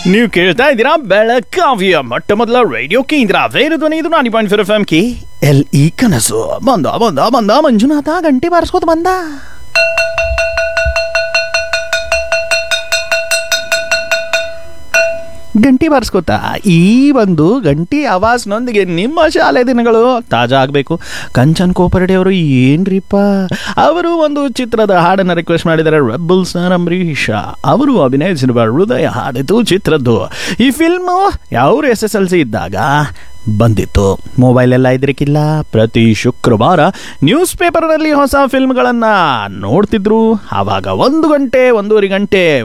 ನೀವು ಕೇಳ್ತಾ ಇದ್ದೀರಾ ಬೆಳಗಾವಿಯ ಮೊಟ್ಟ ಮೊದಲ ರೇಡಿಯೋ ಕೇಂದ್ರ ವೇರು ಧ್ವನಿ ಇದು ninety point four F M K L E ಕನಸು ಬಂದ ಬಂದ ಬಂದ ಮಂಜುನಾಥ ಗಂಟೆ ಬಾರಿಸ್ಕೋತ ಬಂದ ಗಂಟಿ ಬಾರಿಸ್ಕೋತ ಈ ಒಂದು ಗಂಟಿ ಆವಾಜ್ನೊಂದಿಗೆ ನಿಮ್ಮ ಶಾಲೆ ದಿನಗಳು ತಾಜಾ ಆಗಬೇಕು ಕಂಚನ್ ಕೋಪರಡಿ ಅವರು ಏನ್ರಿಪ್ಪ ಅವರು ಒಂದು ಚಿತ್ರದ ಹಾಡನ್ನು ರಿಕ್ವೆಸ್ಟ್ ಮಾಡಿದ್ದಾರೆ ರೆಬಲ್ ಸರ್ ಅಂಬರೀಷ ಅವರು ಅಭಿನಯಿಸಿರುವ ಹೃದಯ ಹಾಡಿತು ಚಿತ್ರದ್ದು ಈ ಫಿಲ್ಮು ಯಾವ ಎಸ್ ಎಸ್ ಎಲ್ ಸಿ ಇದ್ದಾಗ ಬಂದಿತ್ತು ಮೊಬೈಲ್ ಎಲ್ಲ ಇದ್ರಿಕ್ಕಿಲ್ಲ ಪ್ರತಿ ಶುಕ್ರವಾರ ನ್ಯೂಸ್ ಪೇಪರ್ನಲ್ಲಿ ಹೊಸ ಫಿಲ್ಮ್ಗಳನ್ನು ನೋಡ್ತಿದ್ರು ಆವಾಗ ಒಂದು ಗಂಟೆ ಒಂದೂವರೆ ಗಂಟೆ